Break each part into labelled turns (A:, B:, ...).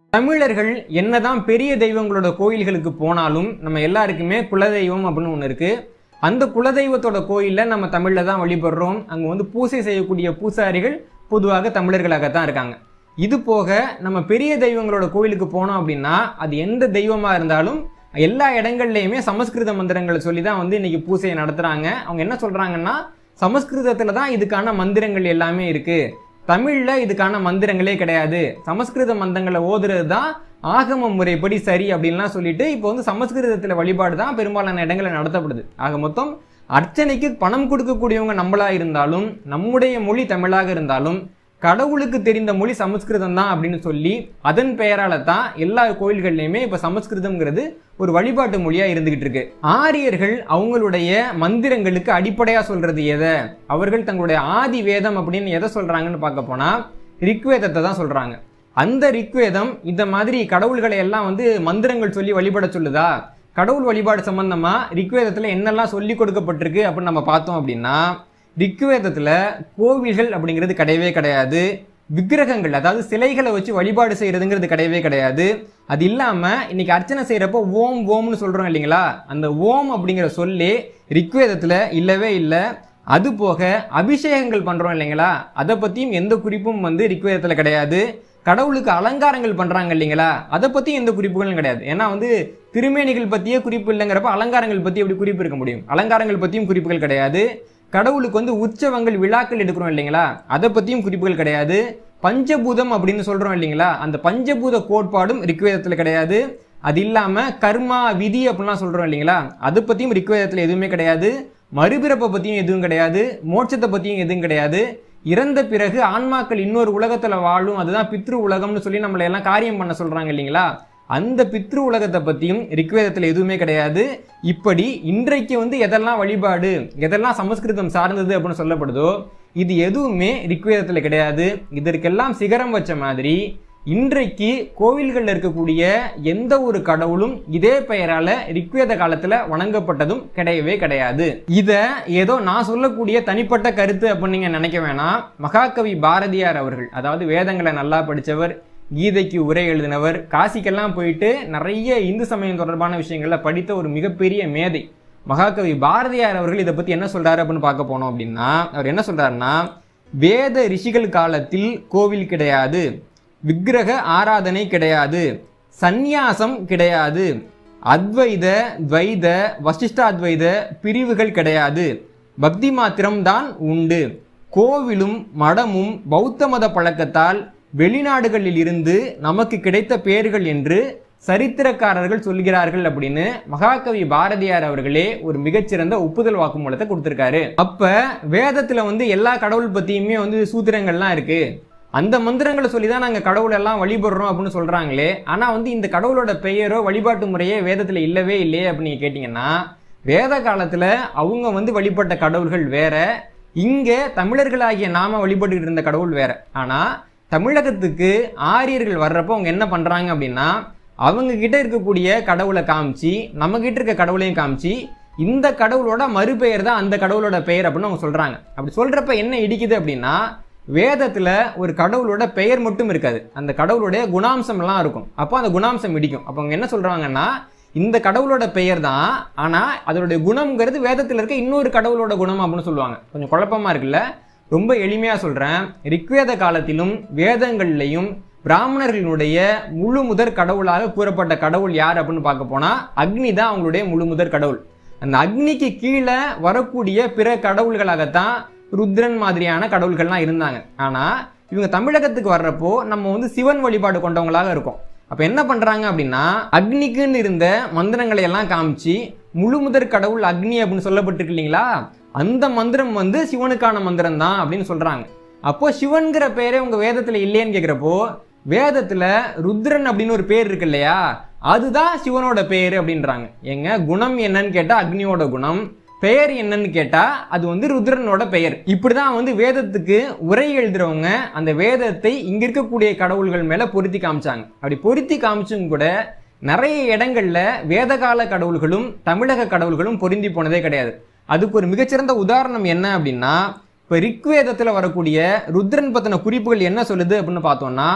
A: தமிழர்கள் என்னதான் பெரிய தெய்வங்களோட கோயில்களுக்கு போனாலும் நம்ம எல்லாருக்குமே குலதெய்வம் அப்படின்னு ஒன்று இருக்கு அந்த குலதெய்வத்தோட கோயில்ல நம்ம தமிழ்ல தான் வழிபடுறோம் அங்க வந்து பூசை செய்யக்கூடிய பூசாரிகள் பொதுவாக தமிழர்களாகத்தான் இருக்காங்க இது போக நம்ம பெரிய தெய்வங்களோட கோயிலுக்கு போனோம் அப்படின்னா அது எந்த தெய்வமா இருந்தாலும் எல்லா இடங்கள்லையுமே சமஸ்கிருத மந்திரங்களை சொல்லி தான் வந்து இன்னைக்கு பூசையை நடத்துறாங்க அவங்க என்ன சொல்றாங்கன்னா சமஸ்கிருதத்துல தான் இதுக்கான மந்திரங்கள் எல்லாமே இருக்கு தமிழ்ல இதுக்கான மந்திரங்களே கிடையாது சமஸ்கிருத மந்திரங்களை ஓதுறது தான் ஆகம முறைப்படி சரி அப்படின்லாம் சொல்லிட்டு இப்போ வந்து சமஸ்கிருதத்துல வழிபாடு தான் பெரும்பாலான இடங்களில் நடத்தப்படுது ஆக மொத்தம் அர்ச்சனைக்கு பணம் கொடுக்கக்கூடியவங்க நம்மளா இருந்தாலும் நம்முடைய மொழி தமிழாக இருந்தாலும் கடவுளுக்கு தெரிந்த மொழி சமஸ்கிருதம் தான் அப்படின்னு சொல்லி அதன் பெயரால தான் எல்லா கோயில்கள்லையுமே இப்ப சமஸ்கிருதம்ங்கிறது ஒரு வழிபாட்டு மொழியா இருந்துகிட்டு இருக்கு ஆரியர்கள் அவங்களுடைய மந்திரங்களுக்கு அடிப்படையா சொல்றது எதை அவர்கள் தங்களுடைய ஆதி வேதம் அப்படின்னு எதை சொல்றாங்கன்னு பார்க்க போனா ரிக்வேதத்தை தான் சொல்றாங்க அந்த ரிக்வேதம் இந்த மாதிரி கடவுள்களை எல்லாம் வந்து மந்திரங்கள் சொல்லி வழிபட சொல்லுதா கடவுள் வழிபாடு சம்பந்தமா ரிக்வேதத்துல என்னெல்லாம் சொல்லி கொடுக்கப்பட்டிருக்கு அப்படின்னு நம்ம பார்த்தோம் அப்படின்னா ரிக்வேதத்துல கோவில்கள் அப்படிங்கிறது கிடையவே கிடையாது விக்கிரகங்கள் அதாவது சிலைகளை வச்சு வழிபாடு செய்யறதுங்கிறது கிடையவே கிடையாது அது இல்லாம இன்னைக்கு அர்ச்சனை செய்யறப்போ ஓம் ஓம்னு சொல்றோம் இல்லைங்களா அந்த ஓம் அப்படிங்கிற சொல்லே ரிக்வேதத்துல இல்லவே இல்லை அது போக அபிஷேகங்கள் பண்றோம் இல்லைங்களா அதை பத்தியும் எந்த குறிப்பும் வந்து ரிக்வேதத்துல கிடையாது கடவுளுக்கு அலங்காரங்கள் பண்றாங்க இல்லைங்களா அதை பத்தியும் எந்த குறிப்புகளும் கிடையாது ஏன்னா வந்து திருமேனிகள் பத்தியே குறிப்பு இல்லைங்கிறப்ப அலங்காரங்கள் பத்தி எப்படி குறிப்பு இருக்க முடியும் அலங்காரங்கள் பத்தியும் குறிப்புகள் கிடையாது கடவுளுக்கு வந்து உற்சவங்கள் விழாக்கள் எடுக்கிறோம் இல்லைங்களா அதை பத்தியும் குறிப்புகள் கிடையாது பஞ்சபூதம் அப்படின்னு சொல்றோம் இல்லைங்களா அந்த பஞ்சபூத கோட்பாடும் ரிக்வேதத்துல கிடையாது அது இல்லாம கர்மா விதி அப்படிலாம் சொல்றோம் இல்லைங்களா அதை பத்தியும் ரிக்வேதத்துல எதுவுமே கிடையாது மறுபிறப்பை பத்தியும் எதுவும் கிடையாது மோட்சத்தை பத்தியும் எதுவும் கிடையாது இறந்த பிறகு ஆன்மாக்கள் இன்னொரு உலகத்துல வாழும் அதுதான் பித்ரு உலகம்னு சொல்லி நம்மளை எல்லாம் காரியம் பண்ண சொல்றாங்க இல்லைங்களா அந்த பித்ரு உலகத்தை பத்தியும் ரிக்வேதத்துல எதுவுமே கிடையாது இப்படி இன்றைக்கு வந்து எதெல்லாம் வழிபாடு எதெல்லாம் சமஸ்கிருதம் சார்ந்தது அப்படின்னு சொல்லப்படுதோ இது எதுவுமே ரிக்வேதத்துல கிடையாது இதற்கெல்லாம் சிகரம் வச்ச மாதிரி இன்றைக்கு கோவில்கள்ல இருக்கக்கூடிய எந்த ஒரு கடவுளும் இதே பெயரால ரிக்வேத காலத்துல வணங்கப்பட்டதும் கிடையவே கிடையாது இத ஏதோ நான் சொல்லக்கூடிய தனிப்பட்ட கருத்து அப்படின்னு நீங்க நினைக்க வேணாம் மகாகவி பாரதியார் அவர்கள் அதாவது வேதங்களை நல்லா படிச்சவர் கீதைக்கு உரை எழுதினவர் காசிக்கெல்லாம் போயிட்டு நிறைய இந்து சமயம் தொடர்பான விஷயங்கள்ல படித்த ஒரு மிகப்பெரிய மேதை மகாகவி பாரதியார் அவர்கள் இதை பத்தி என்ன சொல்றாரு அப்படின்னு பார்க்க போனோம் அப்படின்னா அவர் என்ன சொல்றாருன்னா வேத ரிஷிகள் காலத்தில் கோவில் கிடையாது விக்கிரக ஆராதனை கிடையாது சந்நியாசம் கிடையாது அத்வைத துவைத வசிஷ்டாத்வைத பிரிவுகள் கிடையாது பக்தி மாத்திரம்தான் உண்டு கோவிலும் மடமும் பௌத்த மத பழக்கத்தால் வெளிநாடுகளில் இருந்து நமக்கு கிடைத்த பெயர்கள் என்று சரித்திரக்காரர்கள் சொல்கிறார்கள் அப்படின்னு மகாகவி பாரதியார் அவர்களே ஒரு மிகச்சிறந்த ஒப்புதல் வாக்குமூலத்தை கொடுத்திருக்காரு அப்ப வேதத்துல வந்து எல்லா கடவுள் பத்தியுமே வந்து சூத்திரங்கள்லாம் இருக்கு அந்த மந்திரங்களை சொல்லி தான் நாங்கள் கடவுள் எல்லாம் வழிபடுறோம் அப்படின்னு சொல்றாங்களே ஆனா வந்து இந்த கடவுளோட பெயரோ வழிபாட்டு முறையே வேதத்துல இல்லவே இல்லையே அப்படின்னு நீங்க கேட்டீங்கன்னா வேத காலத்துல அவங்க வந்து வழிபட்ட கடவுள்கள் வேற இங்க தமிழர்களாகிய நாம வழிபட்டுக்கிட்டு இருந்த கடவுள் வேற ஆனா தமிழகத்துக்கு ஆரியர்கள் வர்றப்போ அவங்க என்ன பண்றாங்க அப்படின்னா அவங்க கிட்ட இருக்கக்கூடிய கடவுளை காமிச்சு நம்ம கிட்ட இருக்க கடவுளையும் காமிச்சு இந்த கடவுளோட மறுபெயர் தான் அந்த கடவுளோட பெயர் அப்படின்னு அவங்க சொல்றாங்க அப்படி சொல்றப்ப என்ன இடிக்குது அப்படின்னா வேதத்துல ஒரு கடவுளோட பெயர் மட்டும் இருக்காது அந்த கடவுளுடைய குணாம்சம் எல்லாம் இருக்கும் அப்போ அந்த குணாம்சம் இடிக்கும் அப்போ அவங்க என்ன சொல்றாங்கன்னா இந்த கடவுளோட பெயர் தான் ஆனா அதோடைய குணம்ங்கிறது வேதத்துல இருக்க இன்னொரு கடவுளோட குணம் அப்படின்னு சொல்லுவாங்க கொஞ்சம் குழப்பமா இருக்குல்ல ரொம்ப எளிமையா சொல்றேன் ரிக்வேத காலத்திலும் வேதங்கள்லையும் பிராமணர்களுடைய முழு முதற் கடவுளாக கூறப்பட்ட கடவுள் யார் அப்படின்னு பார்க்க போனா அக்னி தான் அவங்களுடைய முழு முதற் கடவுள் அந்த அக்னிக்கு கீழே வரக்கூடிய பிற கடவுள்களாகத்தான் ருத்ரன் மாதிரியான கடவுள்கள்லாம் இருந்தாங்க ஆனா இவங்க தமிழகத்துக்கு வர்றப்போ நம்ம வந்து சிவன் வழிபாடு கொண்டவங்களாக இருக்கோம் அப்ப என்ன பண்றாங்க அப்படின்னா அக்னிக்குன்னு இருந்த மந்திரங்களை எல்லாம் காமிச்சு முழு முதற் கடவுள் அக்னி அப்படின்னு சொல்லப்பட்டிருக்கு இல்லைங்களா அந்த மந்திரம் வந்து சிவனுக்கான மந்திரம் தான் அப்படின்னு சொல்றாங்க அப்போ சிவன்கிற பேரே உங்க வேதத்துல இல்லையேன்னு கேக்குறப்போ வேதத்துல ருத்ரன் அப்படின்னு ஒரு பேர் இருக்கு இல்லையா அதுதான் சிவனோட பேர் அப்படின்றாங்க எங்க குணம் என்னன்னு கேட்டா அக்னியோட குணம் பெயர் என்னன்னு கேட்டா அது வந்து ருத்ரனோட பெயர் இப்படிதான் வந்து வேதத்துக்கு உரை எழுதுறவங்க அந்த வேதத்தை இங்க இருக்கக்கூடிய கடவுள்கள் மேல பொருத்தி காமிச்சாங்க அப்படி பொருத்தி காமிச்சும் கூட நிறைய இடங்கள்ல வேதகால கடவுள்களும் தமிழக கடவுள்களும் பொருந்தி போனதே கிடையாது அதுக்கு ஒரு மிகச்சிறந்த உதாரணம் என்ன அப்படின்னா இப்ப ரிக்வேதத்துல வரக்கூடிய ருத்ரன் பத்தின குறிப்புகள் என்ன சொல்லுது அப்படின்னு பார்த்தோம்னா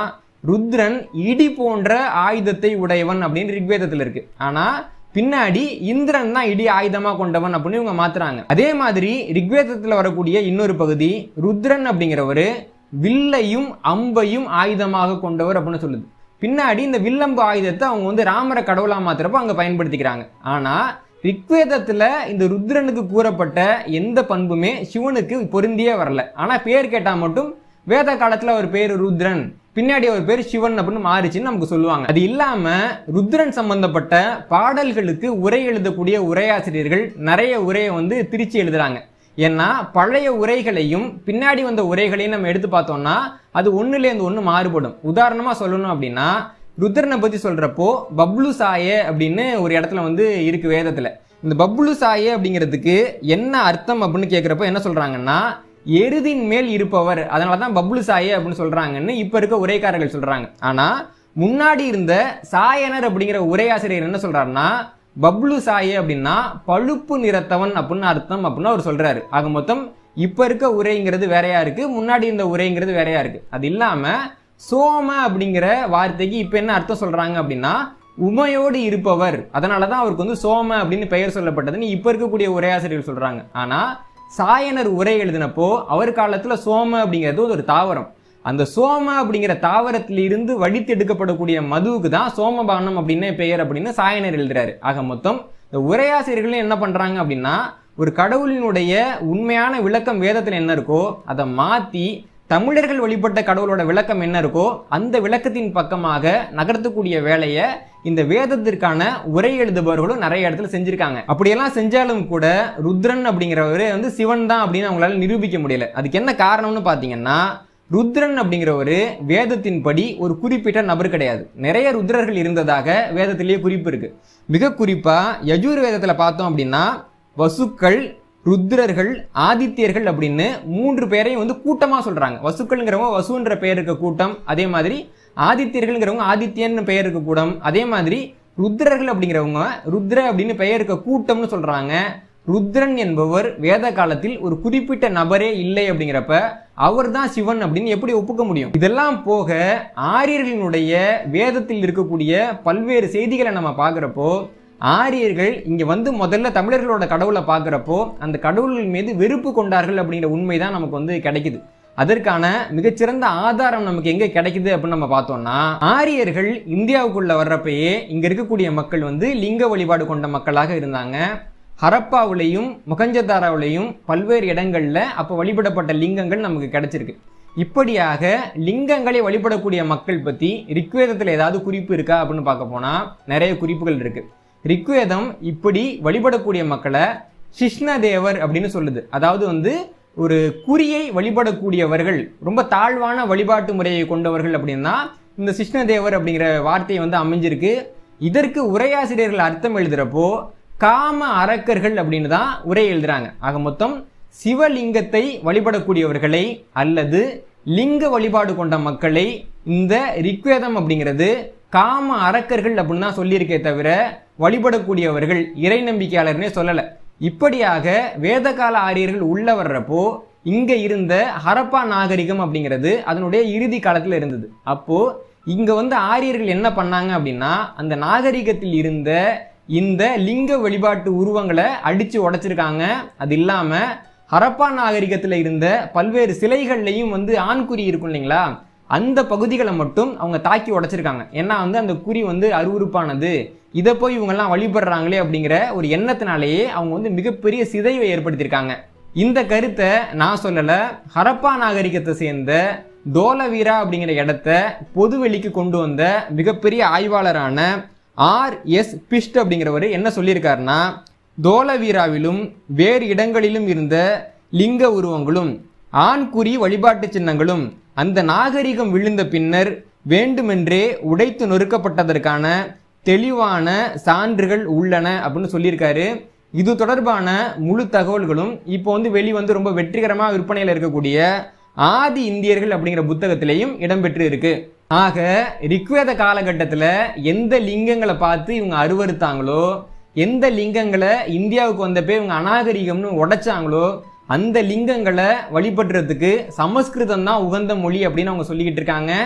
A: ருத்ரன் இடி போன்ற ஆயுதத்தை உடையவன் அப்படின்னு ரிக்வேதத்தில் இருக்கு ஆனா பின்னாடி இந்திரன் தான் இடி ஆயுதமா கொண்டவன் அப்படின்னு இவங்க மாத்துறாங்க அதே மாதிரி ரிக்வேதத்துல வரக்கூடிய இன்னொரு பகுதி ருத்ரன் அப்படிங்கிறவரு வில்லையும் அம்பையும் ஆயுதமாக கொண்டவர் அப்படின்னு சொல்லுது பின்னாடி இந்த வில்லம்பு ஆயுதத்தை அவங்க வந்து ராமரை கடவுளா மாத்துறப்ப அங்க பயன்படுத்திக்கிறாங்க ஆனா ரிக்வேதத்துல இந்த ருத்ரனுக்கு கூறப்பட்ட எந்த பண்புமே சிவனுக்கு பொருந்தியே வரல ஆனா பேர் கேட்டா மட்டும் வேத காலத்துல அவர் பேர் ருத்ரன் பின்னாடி அவர் பேர் சிவன் அப்படின்னு மாறிச்சுன்னு நமக்கு சொல்லுவாங்க அது இல்லாம ருத்ரன் சம்பந்தப்பட்ட பாடல்களுக்கு உரை எழுதக்கூடிய உரையாசிரியர்கள் நிறைய உரையை வந்து திருச்சி எழுதுறாங்க ஏன்னா பழைய உரைகளையும் பின்னாடி வந்த உரைகளையும் நம்ம எடுத்து பார்த்தோம்னா அது ஒண்ணுலேருந்து ஒண்ணு மாறுபடும் உதாரணமா சொல்லணும் அப்படின்னா ருத்ரனை பத்தி சொல்றப்போ பப்ளு சாய அப்படின்னு ஒரு இடத்துல வந்து இருக்கு வேதத்துல இந்த பப்ளு சாய அப்படிங்கிறதுக்கு என்ன அர்த்தம் அப்படின்னு கேட்குறப்போ என்ன சொல்றாங்கன்னா எருதின் மேல் இருப்பவர் அதனால தான் பப்ளு சாய அப்படின்னு சொல்றாங்கன்னு இப்ப இருக்க உரைக்காரர்கள் சொல்றாங்க ஆனா முன்னாடி இருந்த சாயனர் அப்படிங்கிற உரையாசிரியர் என்ன சொல்றாருன்னா பப்ளு சாய அப்படின்னா பழுப்பு நிறத்தவன் அப்படின்னு அர்த்தம் அப்படின்னு அவர் சொல்றாரு ஆக மொத்தம் இப்ப இருக்க உரைங்கிறது வேறையா இருக்கு முன்னாடி இருந்த உரைங்கிறது வேறையா இருக்கு அது இல்லாம சோம அப்படிங்கிற வார்த்தைக்கு இப்ப என்ன அர்த்தம் சொல்றாங்க அப்படின்னா உமையோடு இருப்பவர் அதனாலதான் அவருக்கு வந்து சோம அப்படின்னு பெயர் சொல்லப்பட்டதுன்னு இப்ப இருக்கக்கூடிய உரையாசிரியர் சொல்றாங்க ஆனா சாயனர் உரை எழுதினப்போ அவர் காலத்துல சோம அப்படிங்கிறது ஒரு தாவரம் அந்த சோம அப்படிங்கிற தாவரத்திலிருந்து வடித்து எடுக்கப்படக்கூடிய மதுவுக்கு தான் சோமபானம் அப்படின்னு பெயர் அப்படின்னு சாயனர் எழுதுறாரு ஆக மொத்தம் இந்த உரையாசிரியர்களும் என்ன பண்றாங்க அப்படின்னா ஒரு கடவுளினுடைய உண்மையான விளக்கம் வேதத்துல என்ன இருக்கோ அதை மாத்தி தமிழர்கள் வழிபட்ட கடவுளோட விளக்கம் என்ன இருக்கோ அந்த விளக்கத்தின் பக்கமாக நகர்த்தக்கூடிய வேலையை இந்த வேதத்திற்கான உரை எழுதுபவர்களும் நிறைய இடத்துல செஞ்சிருக்காங்க அப்படியெல்லாம் செஞ்சாலும் கூட ருத்ரன் அப்படிங்கிறவரு வந்து சிவன் தான் அப்படின்னு அவங்களால நிரூபிக்க முடியல அதுக்கு என்ன காரணம்னு பாத்தீங்கன்னா ருத்ரன் அப்படிங்கிறவரு வேதத்தின்படி ஒரு குறிப்பிட்ட நபர் கிடையாது நிறைய ருத்ரர்கள் இருந்ததாக வேதத்திலேயே குறிப்பு இருக்கு மிக குறிப்பா யஜூர் வேதத்துல பார்த்தோம் அப்படின்னா வசுக்கள் ருத்ரர்கள் ஆதித்யர்கள் அப்படின்னு மூன்று பேரையும் வந்து கூட்டமா சொல்றாங்க வசுக்கள்ங்கிறவங்க வசுன்ற பெயர் இருக்க கூட்டம் அதே மாதிரி ஆதித்யர்கள்ங்கிறவங்க ஆதித்யன் பெயர் இருக்க கூட்டம் அதே மாதிரி ருத்ரர்கள் அப்படிங்கிறவங்க ருத்ர அப்படின்னு பெயர் இருக்க கூட்டம்னு சொல்றாங்க ருத்ரன் என்பவர் வேத காலத்தில் ஒரு குறிப்பிட்ட நபரே இல்லை அப்படிங்கிறப்ப அவர் தான் சிவன் அப்படின்னு எப்படி ஒப்புக்க முடியும் இதெல்லாம் போக ஆரியர்களினுடைய வேதத்தில் இருக்கக்கூடிய பல்வேறு செய்திகளை நம்ம பார்க்குறப்போ ஆரியர்கள் இங்க வந்து முதல்ல தமிழர்களோட கடவுளை பார்க்குறப்போ அந்த கடவுள்கள் மீது வெறுப்பு கொண்டார்கள் அப்படிங்கிற உண்மை தான் நமக்கு வந்து கிடைக்குது அதற்கான மிகச்சிறந்த ஆதாரம் நமக்கு எங்க கிடைக்குது அப்படின்னு நம்ம பார்த்தோம்னா ஆரியர்கள் இந்தியாவுக்குள்ள வர்றப்பயே இங்க இருக்கக்கூடிய மக்கள் வந்து லிங்க வழிபாடு கொண்ட மக்களாக இருந்தாங்க ஹரப்பாவுலையும் முகஞ்சதாராவிலையும் பல்வேறு இடங்கள்ல அப்ப வழிபடப்பட்ட லிங்கங்கள் நமக்கு கிடைச்சிருக்கு இப்படியாக லிங்கங்களை வழிபடக்கூடிய மக்கள் பத்தி ரிக்வேதத்துல ஏதாவது குறிப்பு இருக்கா அப்படின்னு பார்க்க போனா நிறைய குறிப்புகள் இருக்கு ரிக்வேதம் இப்படி வழிபடக்கூடிய மக்களை சிஷ்ணதேவர் அப்படின்னு சொல்லுது அதாவது வந்து ஒரு குறியை வழிபடக்கூடியவர்கள் ரொம்ப தாழ்வான வழிபாட்டு முறையை கொண்டவர்கள் அப்படின்னா இந்த சிஷ்ணதேவர் அப்படிங்கிற வார்த்தை வந்து அமைஞ்சிருக்கு இதற்கு உரையாசிரியர்கள் அர்த்தம் எழுதுறப்போ காம அரக்கர்கள் அப்படின்னு தான் உரை எழுதுறாங்க ஆக மொத்தம் சிவலிங்கத்தை வழிபடக்கூடியவர்களை அல்லது லிங்க வழிபாடு கொண்ட மக்களை இந்த ரிக்வேதம் அப்படிங்கிறது காம அரக்கர்கள் அப்படின்னு தான் சொல்லியிருக்கே தவிர வழிபடக்கூடியவர்கள் இறை நம்பிக்கையாளர்னே சொல்லலை இப்படியாக வேதகால ஆரியர்கள் உள்ள வர்றப்போ இங்க இருந்த ஹரப்பா நாகரிகம் அப்படிங்கிறது அதனுடைய இறுதி காலத்துல இருந்தது அப்போ இங்க வந்து ஆரியர்கள் என்ன பண்ணாங்க அப்படின்னா அந்த நாகரிகத்தில் இருந்த இந்த லிங்க வழிபாட்டு உருவங்களை அடிச்சு உடைச்சிருக்காங்க அது இல்லாம ஹரப்பா நாகரிகத்துல இருந்த பல்வேறு சிலைகள்லையும் வந்து ஆண்குறி இருக்கும் இல்லைங்களா அந்த பகுதிகளை மட்டும் அவங்க தாக்கி உடைச்சிருக்காங்க ஏன்னா வந்து அந்த குறி வந்து அருவருப்பானது இதை போய் இவங்கெல்லாம் வழிபடுறாங்களே அப்படிங்கிற ஒரு எண்ணத்தினாலேயே அவங்க வந்து மிகப்பெரிய சிதைவை ஏற்படுத்தியிருக்காங்க இந்த கருத்தை நான் சொல்லலை ஹரப்பா நாகரிகத்தை சேர்ந்த தோலவீரா அப்படிங்கிற இடத்த பொதுவெளிக்கு கொண்டு வந்த மிகப்பெரிய ஆய்வாளரான ஆர் எஸ் பிஸ்ட் அப்படிங்கிறவர் என்ன சொல்லியிருக்காருன்னா தோலவீராவிலும் வேறு இடங்களிலும் இருந்த லிங்க உருவங்களும் ஆண்குறி வழிபாட்டு சின்னங்களும் அந்த நாகரிகம் விழுந்த பின்னர் வேண்டுமென்றே உடைத்து நொறுக்கப்பட்டதற்கான தெளிவான சான்றுகள் உள்ளன அப்படின்னு சொல்லியிருக்காரு இது தொடர்பான முழு தகவல்களும் இப்போ வந்து வெளிவந்து ரொம்ப வெற்றிகரமாக விற்பனையில் இருக்கக்கூடிய ஆதி இந்தியர்கள் அப்படிங்கிற புத்தகத்திலையும் இடம்பெற்று இருக்கு ஆக ரிக்வேத காலகட்டத்தில் எந்த லிங்கங்களை பார்த்து இவங்க அருவறுத்தாங்களோ எந்த லிங்கங்களை இந்தியாவுக்கு வந்தப்போ இவங்க அநாகரிகம்னு உடைச்சாங்களோ அந்த லிங்கங்களை வழிபடுறதுக்கு சமஸ்கிருதம் தான் உகந்த மொழி அப்படின்னு அவங்க சொல்லிக்கிட்டு இருக்காங்க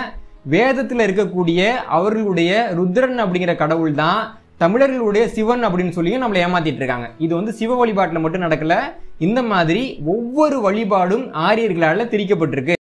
A: வேதத்தில் இருக்கக்கூடிய அவர்களுடைய ருத்ரன் அப்படிங்கிற கடவுள் தான் தமிழர்களுடைய சிவன் அப்படின்னு சொல்லியும் நம்மளை ஏமாத்திட்டு இருக்காங்க இது வந்து சிவ வழிபாட்டில் மட்டும் நடக்கல இந்த மாதிரி ஒவ்வொரு வழிபாடும் ஆரியர்களால் திரிக்கப்பட்டிருக்கு